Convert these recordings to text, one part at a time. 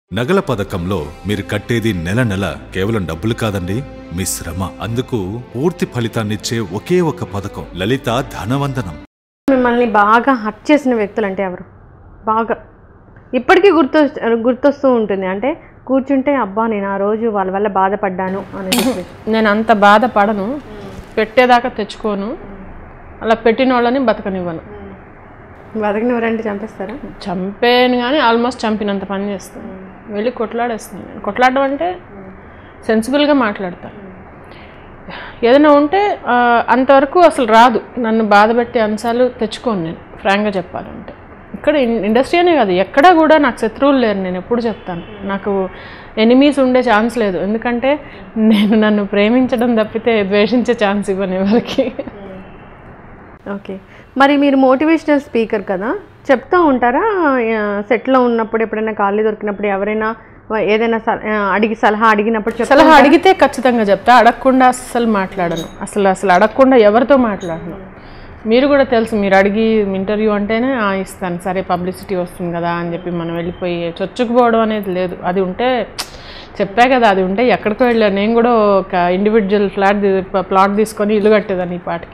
నగల పథకంలో మీరు కట్టేది నెల నెల కేవలం డబ్బులు కాదండి మీ శ్రమ అందుకు పూర్తి ఫలితాన్నిచ్చే ఒకే ఒక పథకం లలిత ధనవందనం మిమ్మల్ని బాగా హర్ట్ చేసిన వ్యక్తులు అంటే ఎవరు బాగా ఇప్పటికీ గుర్తు గుర్తొస్తూ ఉంటుంది అంటే కూర్చుంటే అబ్బా నేను ఆ రోజు వాళ్ళ వల్ల బాధపడ్డాను అని చెప్పి నేను అంత బాధపడను పెట్టేదాకా తెచ్చుకోను అలా పెట్టిన వాళ్ళని బతకనివ్వను బతకనివ్వరంటే చంపేస్తారా చంపేను కానీ ఆల్మోస్ట్ చంపినంత పని చేస్తాను వెళ్ళి కొట్లాడేస్తాను నేను కొట్లాడడం అంటే సెన్సిబుల్గా మాట్లాడతాను ఏదైనా ఉంటే ఆ, అంతవరకు అసలు రాదు నన్ను బాధ పెట్టే అంశాలు తెచ్చుకోను నేను ఫ్రాంక్గా చెప్పాలంటే ఇక్కడ ఇన్- ఇండస్ట్రీ అనే కాదు ఎక్కడా కూడా నాకు శత్రువులు లేరు నేను ఎప్పుడు చెప్తాను నాకు ఎనిమీస్ ఉండే ఛాన్స్ లేదు ఎందుకంటే నేను నన్ను ప్రేమించడం తప్పితే ద్వేషించే ఛాన్స్ ఇవ్వను ఎవరికి ఓకే మరి మీరు మోటివేషనల్ స్పీకర్ కదా చెప్తూ ఉంటారా సెట్లో ఉన్నప్పుడు ఎప్పుడైనా ఖాళీ దొరికినప్పుడు ఎవరైనా వ- ఏదైనా సల- ఆ, అడిగి సలహా అడిగినప్పుడు చెప్తా సలహా అడిగితే ఖచ్చితంగా చెప్తా అడగకుండా అస్సలు మాట్లాడను అసలు అసలు అడగకుండా ఎవరితో మాట్లాడను మీరు కూడా తెలుసు మీరు అడిగి ఇంటర్వ్యూ అంటేనే "ఆ, ఇస్తాను సరే పబ్లిసిటీ వస్తుంది కదా అని చెప్పి మనం వెళ్ళిపోయి చొచ్చుకుపోవడం అనేది లేదు అది ఉంటే చెప్పా కదా అది ఉంటే ఎక్కడికో వెళ్ళాను నేను కూడా ఒక ఇండివిజువల్ ఫ్లాట్ ప్లాట్ తీసుకొని ఇల్లు కట్టేదాన్ని ఈ పాటికి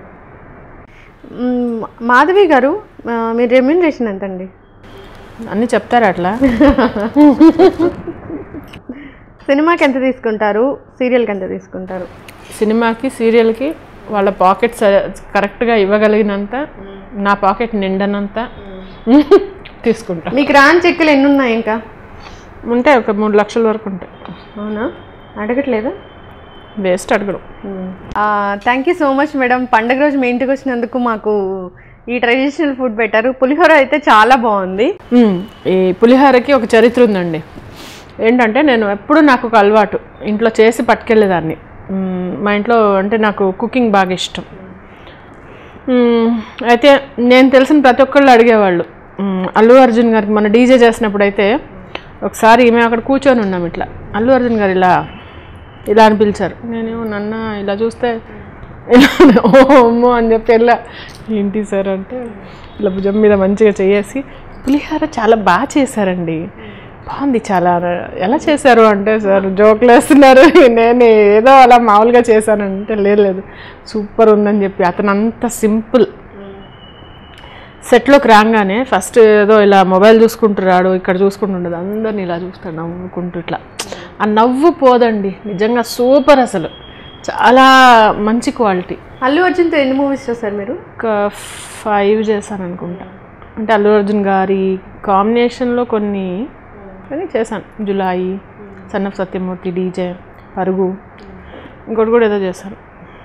మ్మ్, మాధవి గారు ఆ, మీ రెమ్యూనరేషన్ ఎంత అండి అన్నీ చెప్తారా అట్లా సినిమాకి ఎంత తీసుకుంటారు సీరియల్కి ఎంత తీసుకుంటారు సినిమాకి సీరియల్కి వాళ్ళ పాకెట్ కరెక్ట్గా ఇవ్వగలిగినంత నా పాకెట్ నిండనంత తీసుకుంటా మీకు రాని చెక్కులు ఎన్ని ఉన్నాయి ఇంకా ఉంటే ఒక మూడు లక్షల వరకు ఉంటాయి అవునా అడగట్లేదా వేస్ట్ అడగడం thank you so much madam పండగ రోజు మీ ఇంటికి వచ్చినందుకు మాకు ఈ ట్రెడిషనల్ ఫుడ్ పెట్టారు పులిహోర అయితే చాలా బాగుంది మ్మ్. ఈ పులిహోరకి ఒక చరిత్ర ఉందండి ఏంటంటే నేను ఎప్పుడు నాకు ఒక అలవాటు ఇంట్లో చేసి పట్టుకెళ్ళేదాన్ని మ్మ్. మా ఇంట్లో అంటే నాకు కుకింగ్ బాగా ఇష్టం మ్మ్. అయితే నేను తెలిసిన ప్రతి ఒక్కళ్ళు అడిగేవాళ్ళు మ్మ్. అల్లు అర్జున్ గారికి మన డీజే చేసినప్పుడు అయితే ఒకసారి మేము అక్కడ కూర్చొని ఉన్నాం ఇట్లా అల్లు అర్జున్ గారు ఇలా ఇలా అని పిలిచారు నేనేమో నన్న ఇలా చూస్తే ఇలా ఓ అమ్మో అని చెప్పి వెళ్ళా ఏంటి సార్ అంటే ఇలా భుజం మీద మంచిగా చేసి పులిహార చాలా బాగా చేశారండి బాగుంది చాలా ఎలా చేశారు అంటే సార్ జోకులు వేస్తున్నారు నేను ఏదో అలా మామూలుగా చేశానంటే లేదు లేదు సూపర్ ఉందని చెప్పి అతను అంత సింపుల్ సెట్లోకి రాగానే ఫస్ట్ ఏదో ఇలా మొబైల్ చూసుకుంటున్నాడు ఇక్కడ చూసుకుంటుండదు అందరిని ఇలా చూస్తాడు నవ్వుకుంటూ ఇట్లా ఆ నవ్వు పోదండి నిజంగా సూపర్ అసలు చాలా మంచి క్వాలిటీ అల్లు అర్జున్తో ఎన్ని మూవీస్ చూస్తారు మీరు ఒక ఫైవ్ చేశాను అనుకుంటా అంటే అల్లు అర్జున్ గారి కాంబినేషన్లో కొన్ని కానీ చేశాను జులాయి సన్నఫ్ సత్యమూర్తి డీజే పరుగు ఇంకోటి కూడా ఏదో చేశాను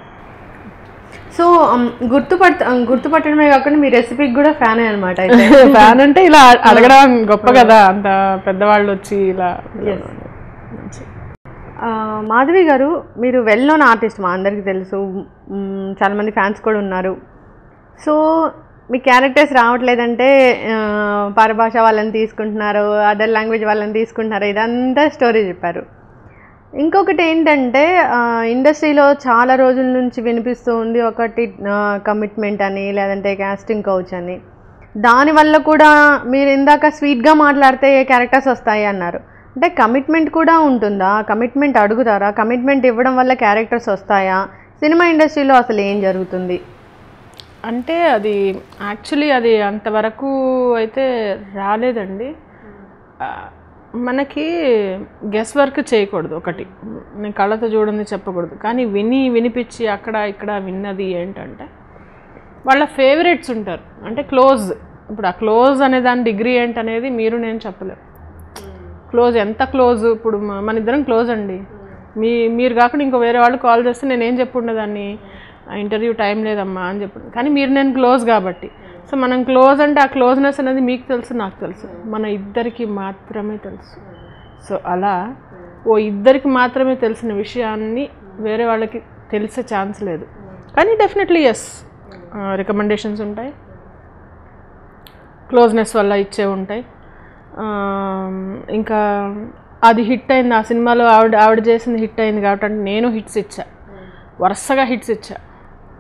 సో గుర్తుపట్ట గుర్తుపట్టడమే కాకుండా మీ రెసిపీకి కూడా ఫ్యానే అనమాట అయితే ఫ్యాన్ అంటే ఇలా అడగడం గొప్ప కదా అంత పెద్దవాళ్ళు వచ్చి ఇలా మంచి ఆ, మాధవి గారు మీరు వెల్ నోన్ ఆర్టిస్ట్ మా అందరికీ తెలుసు మ్, చాలామంది ఫ్యాన్స్ కూడా ఉన్నారు సో మీ క్యారెక్టర్స్ రావట్లేదంటే ఆ, పరభాష వాళ్ళని తీసుకుంటున్నారు అదర్ లాంగ్వేజ్ వాళ్ళని తీసుకుంటున్నారు ఇదంతా స్టోరీ చెప్పారు ఇంకొకటి ఏంటంటే ఆ, ఇండస్ట్రీలో చాలా రోజుల నుంచి వినిపిస్తూ ఉంది ఒకటి కమిట్మెంట్ అని లేదంటే కాస్టింగ్ కౌచ్ అని దానివల్ల కూడా మీరు ఇందాక స్వీట్గా మాట్లాడితే ఏ క్యారెక్టర్స్ వస్తాయి అన్నారు అంటే కమిట్మెంట్ కూడా ఉంటుందా కమిట్మెంట్ అడుగుతారా కమిట్మెంట్ ఇవ్వడం వల్ల క్యారెక్టర్స్ వస్తాయా సినిమా ఇండస్ట్రీలో అసలు ఏం జరుగుతుంది అంటే అది యాక్చువల్లీ అది అంతవరకు అయితే రాలేదండి ఆ, మనకి గెస్ వర్క్ చేయకూడదు ఒకటి నేను కళ్ళతో చూడండి చెప్పకూడదు కానీ విని వినిపించి అక్కడ ఇక్కడ విన్నది ఏంటంటే వాళ్ళ ఫేవరెట్స్ ఉంటారు అంటే క్లోజ్ ఇప్పుడు ఆ క్లోజ్ అనే దాని డిగ్రీ ఏంటనేది మీరు నేను చెప్పలేము క్లోజ్ ఎంత క్లోజ్ ఇప్పుడు మ- మన ఇద్దరం క్లోజ్ అండి మీ మీరు కాకుండా ఇంకో వేరే వాళ్ళు కాల్ చేస్తే నేను ఏం చెప్పుండేదాన్ని ఇంటర్వ్యూ టైం లేదమ్మా అని చెప్పు కానీ మీరు నేను క్లోజ్ కాబట్టి సో మనం క్లోజ్ అంటే ఆ క్లోజ్నెస్ అనేది మీకు తెలుసు నాకు తెలుసు మన ఇద్దరికి మాత్రమే తెలుసు సో అలా ఓ ఇద్దరికి మాత్రమే తెలిసిన విషయాన్ని వేరే వాళ్ళకి తెలిసే ఛాన్స్ లేదు కానీ డెఫినెట్లీ ఎస్ రికమెండేషన్స్ ఉంటాయి క్లోజ్నెస్ వల్ల ఇచ్చే ఉంటాయి ఆ, ఇంకా అది హిట్ అయింది ఆ సినిమాలో ఆవిడ ఆవిడ చేసింది హిట్ అయింది కాబట్టి అంటే నేను హిట్స్ ఇచ్చా వరుసగా హిట్స్ ఇచ్చా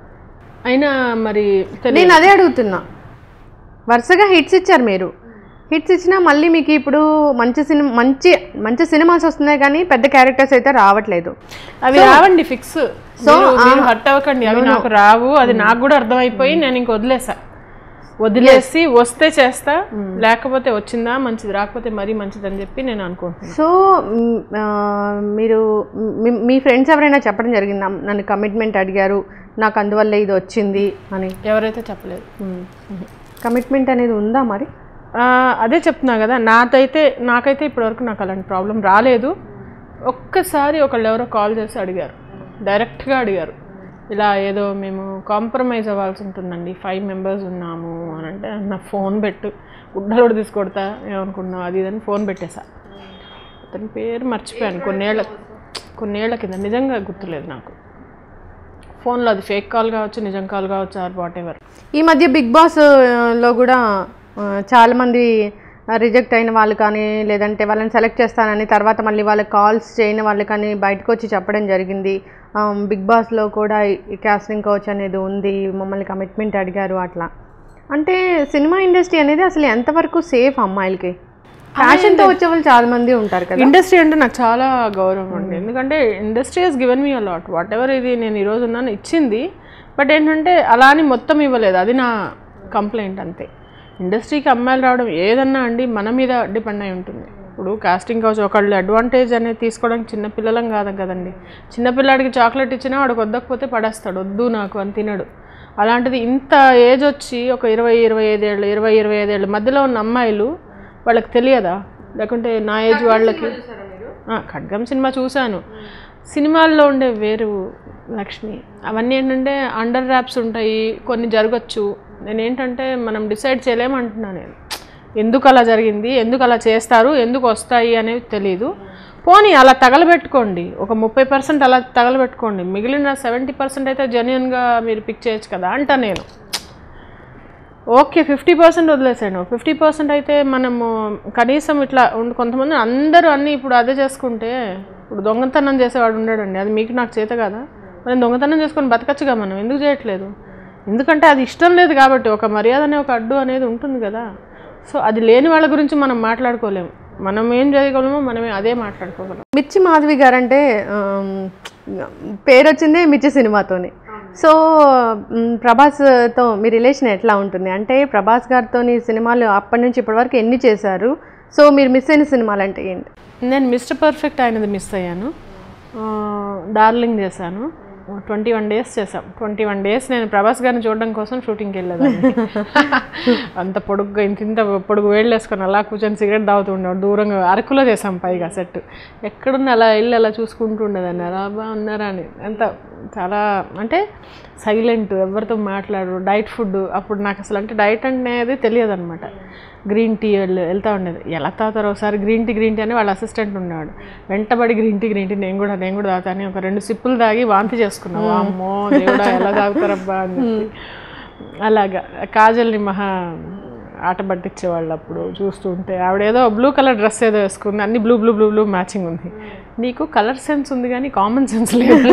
అయినా మరి తెలియదు నేను అదే అడుగుతున్నా వరుసగా హిట్స్ ఇచ్చారు మీరు హిట్స్ ఇచ్చినా మళ్ళీ మీకు ఇప్పుడు మంచి సినిమా మంచి మంచి సినిమాస్ వస్తున్నాయి కానీ పెద్ద క్యారెక్టర్స్ అయితే రావట్లేదు అవి రావండి ఫిక్స్ So, సో హర్ట్ అవ్వకండి అవి నాకు రావు అది నాకు కూడా అర్థమైపోయి నేను ఇంక వదిలేసా వదిలేసి వస్తే చేస్తా లేకపోతే వచ్చిందా మంచిది రాకపోతే మరీ మంచిది అని చెప్పి నేను అనుకుంటున్నాను సో మ్, ఆ, మీరు మీ- మీ ఫ్రెండ్స్ ఎవరైనా చెప్పడం జరిగిందా నన్ను కమిట్మెంట్ అడిగారు నాకు అందువల్ల ఇది వచ్చింది అని ఎవరైతే చెప్పలేదు కమిట్మెంట్ అనేది ఉందా మరి ఆ, అదే చెప్తున్నా కదా నాకైతే నాకైతే ఇప్పటివరకు నాకు అలాంటి ప్రాబ్లం రాలేదు ఒక్కసారి ఒకళ్ళు ఎవరో కాల్ చేసి అడిగారు డైరెక్ట్గా అడిగారు ఇలా ఏదో మేము కాంప్రమైజ్ అవ్వాల్సి ఉంటుందండి ఫైవ్ మెంబర్స్ ఉన్నాము అని అంటే నా ఫోన్ పెట్టు గుడ్డలోడు తీసుకొడతా ఏమనుకున్నావు అది ఇదని ఫోన్ పెట్టేశా అతని పేరు మర్చిపోయాను కొన్నేళ్ళ కొన్నేళ్ల కింద నిజంగా గుర్తులేదు నాకు ఫోన్లో అది ఫేక్ కాల్ కావచ్చు నిజం కాల్ కావచ్చు ఆర్ వాట్ ఎవర్ ఈ మధ్య బిగ్ బాస్ ఆ, లో కూడా ఆ, చాలా మంది రిజెక్ట్ అయిన వాళ్ళు కానీ లేదంటే వాళ్ళని సెలెక్ట్ చేస్తానని తర్వాత మళ్ళీ వాళ్ళకి కాల్స్ చేయని వాళ్ళు కానీ బయటకు వచ్చి చెప్పడం జరిగింది ఆ, బిగ్ బాస్లో కూడా ఈ కాస్టింగ్ కోచ్ అనేది ఉంది మమ్మల్ని కమిట్మెంట్ అడిగారు అట్లా అంటే సినిమా ఇండస్ట్రీ అనేది అసలు ఎంతవరకు సేఫ్ అమ్మాయిలకి ఫ్యాషన్తో వచ్చే వాళ్ళు చాలా మంది ఉంటారు కదా ఇండస్ట్రీ అంటే నాకు చాలా గౌరవం అండి ఎందుకంటే industry has given me a lot whatever ఇది నేను ఈరోజు ఉన్నాను ఇచ్చింది బట్ ఏంటంటే అలా అని మొత్తం ఇవ్వలేదు అది నా కంప్లైంట్ అంతే ఇండస్ట్రీకి అమ్మాయిలు రావడం ఏదన్నా అండి మన మీద డిపెండ్ అయి ఉంటుంది ఇప్పుడు కాస్టింగ్ కావచ్చు ఒకళ్ళు అడ్వాంటేజ్ అనేది తీసుకోవడానికి చిన్నపిల్లలం కాదు కదండి చిన్నపిల్లాడికి చాక్లెట్ ఇచ్చినా వాడికి వద్దకపోతే పడేస్తాడు వద్దు నాకు అని తినడు అలాంటిది ఇంత ఏజ్ వచ్చి ఒక ఇరవై ఇరవై ఐదేళ్ళు ఇరవై ఇరవై ఐదేళ్ళ మధ్యలో ఉన్న అమ్మాయిలు వాళ్ళకి తెలియదా లేకుంటే నా ఏజ్ వాళ్ళకి ఆ, ఖడ్గం సినిమా చూశాను సినిమాల్లో ఉండే వేరు లక్ష్మి అవన్నీ ఏంటంటే అండర్ ర్యాప్స్ ఉంటాయి కొన్ని జరగచ్చు నేను ఏంటంటే మనం డిసైడ్ చేయలేమంటున్నాను నేను ఎందుకు అలా జరిగింది ఎందుకు అలా చేస్తారు ఎందుకు వస్తాయి అనేవి తెలియదు పోనీ అలా తగలబెట్టుకోండి ఒక ముప్పై పర్సెంట్ అలా తగలబెట్టుకోండి మిగిలిన సెవెంటీ పర్సెంట్ అయితే జెన్యున్గా మీరు పిక్ చేయొచ్చు కదా అంట నేను ఓకే ఫిఫ్టీ పర్సెంట్ వదిలేసాను ఫిఫ్టీ పర్సెంట్ అయితే మనము కనీసం ఇట్లా ఉండి కొంతమంది అందరూ అన్నీ ఇప్పుడు అదే చేసుకుంటే ఇప్పుడు దొంగతనం చేసేవాడు ఉండడండి అది మీకు నాకు చేత కదా మనం దొంగతనం చేసుకొని బతకచ్చుగా మనం ఎందుకు చేయట్లేదు ఎందుకంటే అది ఇష్టం లేదు కాబట్టి ఒక మర్యాద అనే ఒక అడ్డు అనేది ఉంటుంది కదా సో అది లేని వాళ్ళ గురించి మనం మాట్లాడుకోలేము మనం ఏం చేయగలమో మనమే అదే మాట్లాడుకోగలం మిర్చి మాధవి గారు అంటే ఆమ్, పేరు వచ్చిందే మిర్చి సినిమాతోని సో మ్, ప్రభాస్తో మీ రిలేషన్ ఎట్లా ఉంటుంది అంటే ప్రభాస్ గారితో సినిమాలు అప్పటి నుంచి ఇప్పటి వరకు ఎన్ని చేశారు సో మీరు మిస్ అయిన సినిమాలు అంటే ఏంటి నేను మిస్టర్ పర్ఫెక్ట్ అయినది మిస్ అయ్యాను ఆ, డార్లింగ్ చేశాను ట్వంటీ వన్ డేస్ చేసాం ట్వంటీ వన్ డేస్ నేను ప్రభాస్ గారిని చూడడం కోసం షూటింగ్కి వెళ్ళేదాన్ని అంత పొడుగ్గా ఇంత ఇంత పొడుగు వేళ్ళు వేసుకొని అలా కూర్చొని సిగరెట్ తాగుతూ ఉండేవాడు దూరంగా అరకులో చేసాం పైగా సెట్ ఎక్కడున్న అలా వెళ్ళి అలా చూసుకుంటూ ఉండేదాన్ని అలా బా ఉన్నారా అని అంత చాలా అంటే సైలెంట్ ఎవరితో మాట్లాడు డైట్ ఫుడ్ అప్పుడు నాకు అసలు అంటే డైట్ అనేది తెలియదు అనమాట గ్రీన్ టీ వాళ్ళు వెళ్తూ ఉండేది ఎలా తాగుతారు ఒకసారి గ్రీన్ టీ గ్రీన్ టీ అని వాళ్ళ అసిస్టెంట్ ఉన్నాడు వెంటబడి గ్రీన్ టీ గ్రీన్ టీ నేను కూడా నేను కూడా తాగుతాను ఒక రెండు సిప్పులు తాగి వాంతి చేసుకున్నావు అమ్మో దేవుడా ఎలా తాగుతారబ్బా అని చెప్పి అలాగా కాజల్ని మహా ఆట పట్టించేవాళ్ళు అప్పుడు చూస్తూ ఉంటే ఆవిడ ఏదో బ్లూ కలర్ డ్రెస్ ఏదో వేసుకుంది అన్ని blue blue blue blue matching ఉంది నీకు కలర్ సెన్స్ ఉంది కానీ కామన్ సెన్స్ లేదు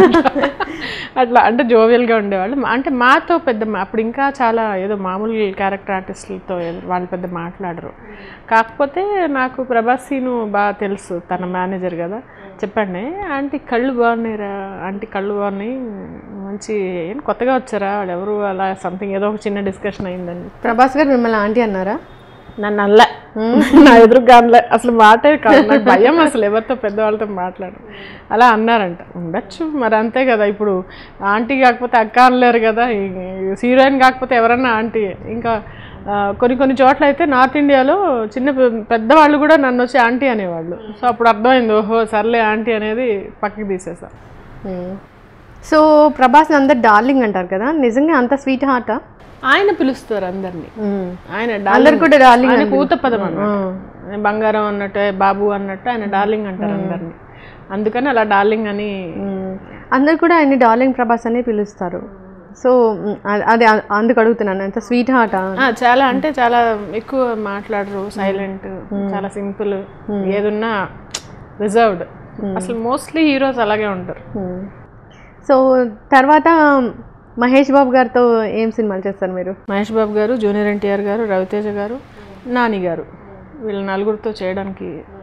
అట్లా అంటే జోవియల్గా ఉండేవాళ్ళు మా- అంటే మాతో పెద్ద మా- అప్పుడు ఇంకా చాలా ఏదో మామూలు క్యారెక్టర్ ఆర్టిస్టులతో ఏదో వాళ్ళు పెద్ద మాట్లాడరు కాకపోతే నాకు ప్రభాస్ సీను బాగా తెలుసు తన మేనేజర్ కదా చెప్పండి ఆంటీ కళ్ళు బాగున్నాయిరా ఆంటీ కళ్ళు బాగున్నాయి మంచి ఏం కొత్తగా వచ్చారా వాళ్ళు ఎవరు అలా సంథింగ్ ఏదో ఒక చిన్న డిస్కషన్ అయిందండి ప్రభాస్ గారు మిమ్మల్ని ఆంటీ అన్నారా నన్ను అనలే నా ఎదురుగా అనలే అసలు మాటే కాదు నాకు భయం అసలు ఎవరితో పెద్దవాళ్ళతో మాట్లాడు అలా అన్నారంట ఉండొచ్చు మరి అంతే కదా ఇప్పుడు ఆంటీ కాకపోతే అక్క అనలేరు కదా హీరోయిన్ కాకపోతే ఎవరన్నా ఆంటీ ఇంకా ఆ, కొన్ని కొన్ని చోట్ల అయితే నార్త్ ఇండియాలో చిన్న పె- పెద్దవాళ్ళు కూడా నన్ను వచ్చి ఆంటీ అనేవాళ్ళు సో అప్పుడు అర్థమైంది ఓహో సర్లే ఆంటీ అనేది పక్కకి తీసేసా సో ప్రభాస్ని అందరు డార్లింగ్ అంటారు కదా నిజంగా అంత స్వీట్ హార్టా ఆయన పిలుస్తారు అందరినీ ఆయన అందరు కూడా డార్లింగ్ ఆయన కూత పదం అన్నమాట బంగారం అన్నట్టు బాబు అన్నట్టు ఆయన డార్లింగ్ అంటారు అందరినీ అందుకని అలా డార్లింగ్ అని అందరు కూడా ఆయన డార్లింగ్ ప్రభాస్ అని పిలుస్తారు సో మ్, అ- అదే అ- అందుకు అడుగుతున్నాను అంత స్వీట్ హార్టా ఆ, చాలా అంటే చాలా ఎక్కువ మాట్లాడరు సైలెంట్ చాలా సింపుల్ ఏదున్నా రిజర్వ్డ్ అసలు మోస్ట్లీ హీరోస్ అలాగే ఉంటారు సో తర్వాత మహేష్ బాబు గారితో ఏం సినిమాలు చేస్తారు మీరు మహేష్ బాబు గారు జూనియర్ ఎన్టీఆర్ గారు రవితేజ గారు నాని గారు వీళ్ళ నలుగురితో చేయడానికి